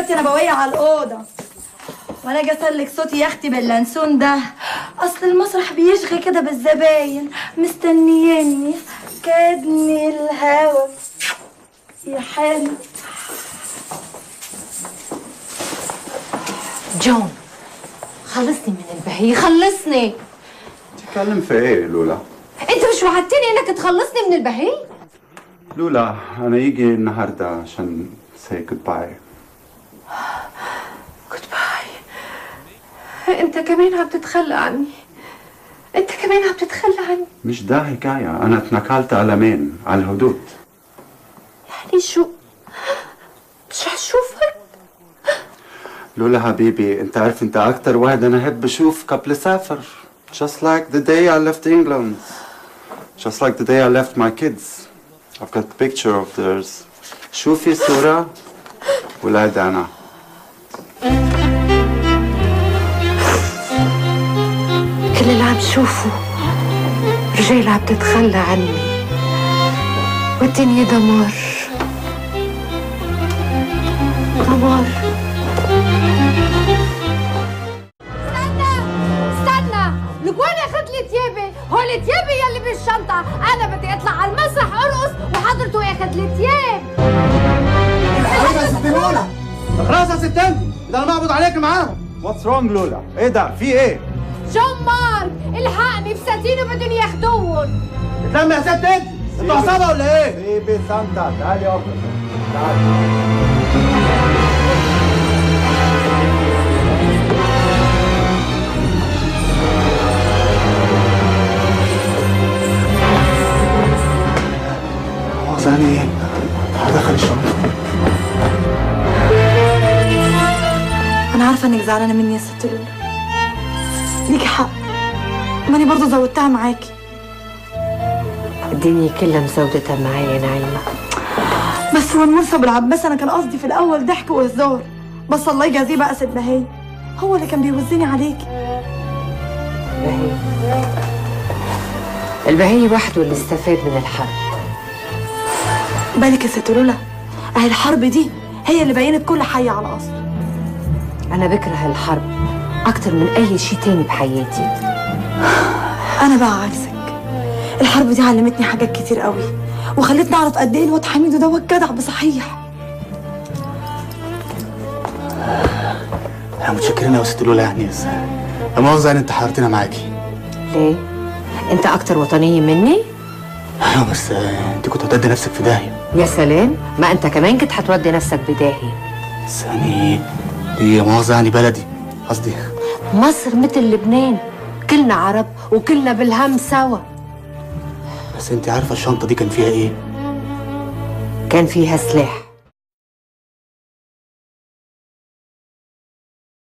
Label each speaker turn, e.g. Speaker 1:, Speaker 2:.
Speaker 1: اجازتي نبويه على الاوضه وانا اجي اسلك صوتي يا اختي باللانسون ده اصل المسرح بيشغي كده بالزباين مستنياني كادني الهوا يا حلو
Speaker 2: جون خلصني من البهية خلصني
Speaker 3: تتكلم في ايه لولا؟
Speaker 2: انت مش وعدتني انك تخلصني من البهية
Speaker 3: لولا انا يجي النهارده عشان say goodbye
Speaker 2: جود باي انت كمان عم تتخلى عني انت كمان عم تتخلى عني
Speaker 3: مش ده حكاية أنا اتنكلت على مين؟ على الحدود
Speaker 2: يعني شو مش رح اشوفك
Speaker 3: لولا حبيبي أنت عارف أنت أكتر واحد أنا أحب أشوف قبل أسافر Just like the day I left England Just like the day I left my kids I've got a picture of theirs شوفي صورة ولاد أنا
Speaker 2: كل اللي عم شوفه رجال عم تتخلى عني والدنيا دمار دمار
Speaker 4: استنى استنى لك وين اخذت لي ثيابي هول ثيابي يلي بالشنطه انا بدي اطلع على المسرح ارقص وحضرته ياخذ لي ثياب
Speaker 5: خلاص يا ست انت ده انا مقبض عليك معاهم
Speaker 3: What's wrong لولا؟ إيه ده؟ في إيه؟
Speaker 4: جون مارك الحقني فساتين بدهم ياخذوهم
Speaker 5: اتلم يا ست انت انتوا عصابه ولا ايه؟
Speaker 3: سيبي سانتا تعالي أوكي تعالي
Speaker 5: ثاني هدخل الشنطه
Speaker 1: انا عارفه انك زعلانه مني يا ست لولا ليكي حق ماني برضه زودتها معاكي
Speaker 2: الدنيا كلها مزودتها معي يا نعيمة
Speaker 1: بس هو المرسى بالعباس انا كان قصدي في الاول ضحك وهزار بس الله يجازيه بقى ست بهي هو اللي كان بيوزني عليكي
Speaker 2: البهية البهية وحده اللي استفاد من الحرب
Speaker 1: بالك يا ست لولا اهي الحرب دي هي اللي بينت كل حي على اصل
Speaker 2: أنا بكره الحرب أكتر من أي شيء تاني بحياتي
Speaker 1: انا بقى عكسك الحرب دي علمتني حاجات كتير قوي وخلتني اعرف قد ايه الواد حميدو دوت جدع بصحيح
Speaker 5: احنا متشكرين يا ست لولا يعني بس لا مؤاخذه يعني انت حيرتنا معاكي
Speaker 2: ليه؟ أنت أكتر وطنية مني؟
Speaker 5: ايوه بس آه، انت كنت هتدي نفسك في داهيه
Speaker 2: يا سلام ما أنت كمان كنت هتودي نفسك بداهي
Speaker 5: بس يعني دي مؤاخذه يعني بلدي قصدي
Speaker 2: مصر مثل لبنان كلنا عرب وكلنا بالهم سوا
Speaker 5: بس انت عارفه الشنطه دي كان فيها ايه؟
Speaker 2: كان فيها سلاح